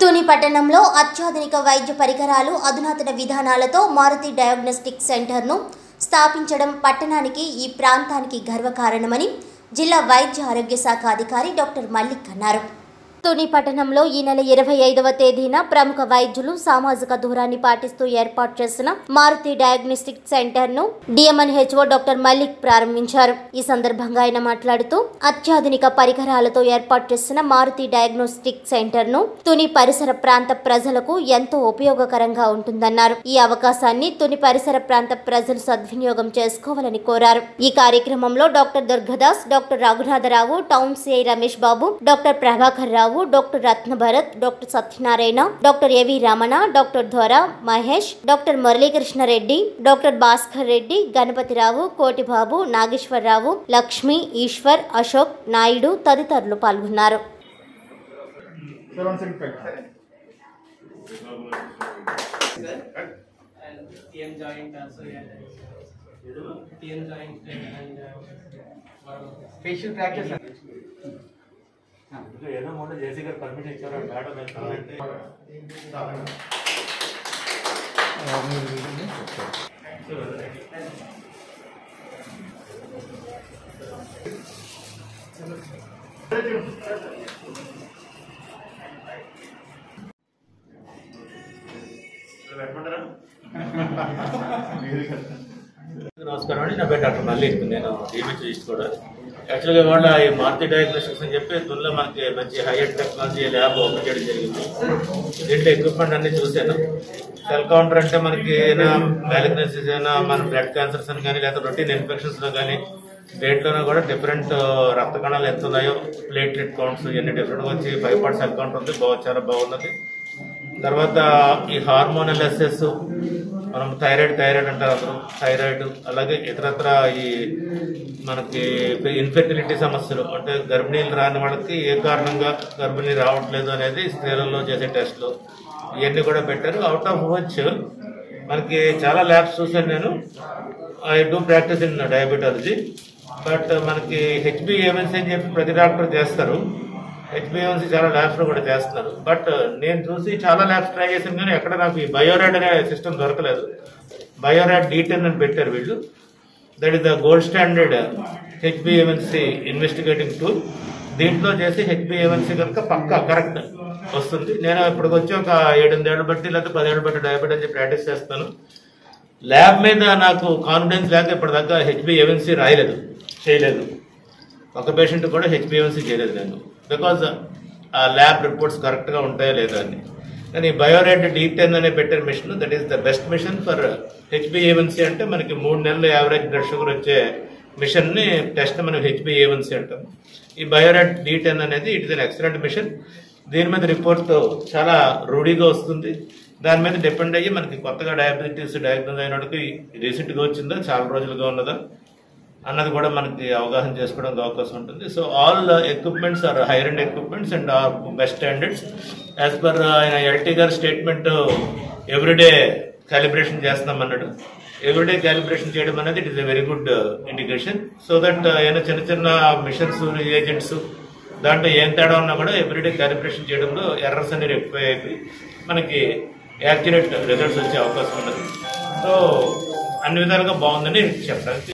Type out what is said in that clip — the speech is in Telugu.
తుని పట్టణంలో అత్యాధునిక వైద్య పరికరాలు అధునాతన విధానాలతో మారుతి డయాగ్నోస్టిక్ సెంటర్ను స్థాపించడం పట్టణానికి ఈ ప్రాంతానికి గర్వకారణమని జిల్లా వైద్య ఆరోగ్య శాఖ అధికారి డాక్టర్ మల్లిక్ అన్నారు తుని పట్టణంలో ఈ నెల ఇరవై ఐదవ తేదీన ప్రముఖ వైద్యులు సామాజిక దూరాన్ని పాటిస్తూ ఏర్పాటు చేసిన మారుతి డయాగ్నోస్టిక్ సెంటర్ ను డిఎంఎన్హెచ్ఓ డాక్టర్ మల్లిక్ ప్రారంభించారు ఈ సందర్భంగా ఆయన మాట్లాడుతూ అత్యాధునిక పరికరాలతో ఏర్పాటు చేసిన మారుతి డయాగ్నోస్టిక్ సెంటర్ ను తుని పరిసర ప్రాంత ప్రజలకు ఎంతో ఉపయోగకరంగా ఉంటుందన్నారు ఈ అవకాశాన్ని తుని పరిసర ప్రాంత ప్రజలు సద్వినియోగం చేసుకోవాలని కోరారు ఈ కార్యక్రమంలో doctor Durgadas doctor Raghunatharao town CI Ramesh Babu doctor Prabhakar Rao doctor Ratnabharat doctor Satyanarayana doctor AV Ramana doctor ధ్వర మహేష్ డాక్టర్ మురళీకృష్ణారెడ్డి డాక్టర్ భాస్కర్ రెడ్డి గణపతిరావు కోటిబాబు నాగేశ్వరరావు లక్ష్మి ఈశ్వర్ అశోక్ నాయుడు తదితరులు పాల్గొన్నారు Sir, one second, sir. and TN joint also yeah. TN joint and uh, Facial fracture, sir. ఏదో మొన్న జేసీ గారు పర్మిషన్ ఇచ్చారు మేడం వెళ్తానంటే పెట్టమంటారా నమస్కారం అండి నా పేరు డాక్టర్ మల్లిక్ నేను డిబిటీ ఈస్ట్ కూడా యాక్చువల్గా ఇవాళ ఈ మార్కెట్ డయాగ్నోస్టిక్స్ అని చెప్పి దుల్లో మనకి మంచి హైయర్ టెక్నాలజీ ల్యాబ్ ఓపెన్ చేయడం జరిగింది దీంట్లో ఎక్విప్మెంట్ అన్ని చూశాను సెల్ కౌంటర్ అంటే మనకి ఏదైనా మ్యాలిగ్నెన్సీస్ అయినా మన బ్లడ్ క్యాన్సర్స్ అని కానీ లేదా రొటీన్ ఇన్ఫెక్షన్స్ లో కానీ దేంట్లోనూ కూడా డిఫరెంట్ రక్త కణాలు ఎంత ఉన్నాయో ప్లేట్లెట్ కౌంట్స్ ఇవన్నీ డిఫరెంట్ వచ్చి ఫైవ్ పార్ట్ సెల్ కౌంటర్ ఉంది బాగా చాలా బాగున్నది తర్వాత ఈ హార్మోనల్ ఎస్ఎస్ మనం థైరాయిడ్ థైరాయిడ్ అంటారు అందరూ థైరాయిడ్ అలాగే ఇతరత్ర ఈ మనకి ఇన్ఫెర్టిలిటీ సమస్యలు అంటే గర్భిణీలు రాని వాళ్ళకి ఏ కారణంగా గర్భిణీ రావట్లేదు అనేది స్త్రీలలో చేసే టెస్ట్లు ఇవన్నీ కూడా పెట్టారు అవుట్ ఆఫ్ వచ్చ్ మనకి చాలా ల్యాబ్స్ చూసాను నేను I do practice in diabetology but మనకి హెచ్బి ఏవెన్సీ అని చెప్పి ప్రతి డాక్టర్ చేస్తారు హెచ్బిఎంసీ చాలా ల్యాబ్స్ లో కూడా చేస్తున్నారు బట్ నేను చూసి చాలా ల్యాబ్స్ ట్రై చేశాను కానీ ఎక్కడ నాకు ఈ బయోరాడ్ అనే సిస్టమ్ దొరకలేదు బయోరాడ్ డీ టెన్ అని పెట్టారు వీళ్ళు that is the gold standard హెచ్బిఎంఎన్సీ ఇన్వెస్టిగేటింగ్ టూల్ దీంట్లో చేసి హెచ్బిఎంఎన్సీ కనుక పక్కా కరెక్ట్ వస్తుంది నేను ఇప్పటికి వచ్చి ఒక ఏడెనిమిదేళ్ళు బట్టి లేకపోతే పదేళ్ళు బట్టి డయాబెటీ అని ప్రాక్టీస్ చేస్తాను ల్యాబ్ మీద నాకు కాన్ఫిడెన్స్ లేక ఇప్పటిదాకా హెచ్బిఎంఎన్సీ రాయలేదు చేయలేదు ఒక పేషెంట్ కూడా హెచ్బిఎంసీ చేయలేదు నేను బికాజ్ ఆ ల్యాబ్ రిపోర్ట్స్ కరెక్ట్గా ఉంటాయో లేదో అని కానీ బయోరెడ్ డీ టెన్ అనే పెట్టిన machine that is the best machine for హెచ్బిఏవన్సీ అంటే మనకి మూడు నెలలు యావరేజ్ బ్లడ్ షుగర్ వచ్చే మిషన్ని టెస్ట్ మనం హెచ్బిఏవన్సీ అంటాం ఈ బయోరెడ్ డీ టెన్ అనేది it is an excellent machine దీని మీద రిపోర్ట్ చాలా రూఢీగా వస్తుంది దాని మీద డిపెండ్ అయ్యి మనకి కొత్తగా డయాబెటీస్ డయాగ్నోజ్ అయినట్టుకి రీసెంట్గా వచ్చిందా చాలా రోజులుగా ఉన్నదా అన్నది కూడా మనకి అవగాహన చేసుకోవడానికి అవకాశం ఉంటుంది so all equipments are higher and equipments and are best standards as per ఆయన ఎల్టీ గారి స్టేట్మెంట్ ఎవ్రీడే క్యాలిబ్రేషన్ చేస్తున్నాం అన్నాడు ఎవ్రీడే క్యాలిబ్రేషన్ చేయడం అనేది it is a very good indication so that ఏమైనా చిన్న చిన్న మిషన్స్ ఏజెంట్స్ దాంట్లో ఏం తేడా ఉన్నా కూడా ఎవ్రీడే క్యాలిబ్రేషన్ చేయడంలో ఎర్రర్స్ అనేవి ఎక్కువ అయిపోయి మనకి యాక్యురేట్ రిజల్ట్స్ వచ్చే అవకాశం ఉన్నది సో అన్ని విధాలుగా బాగుందని చెప్పడానికి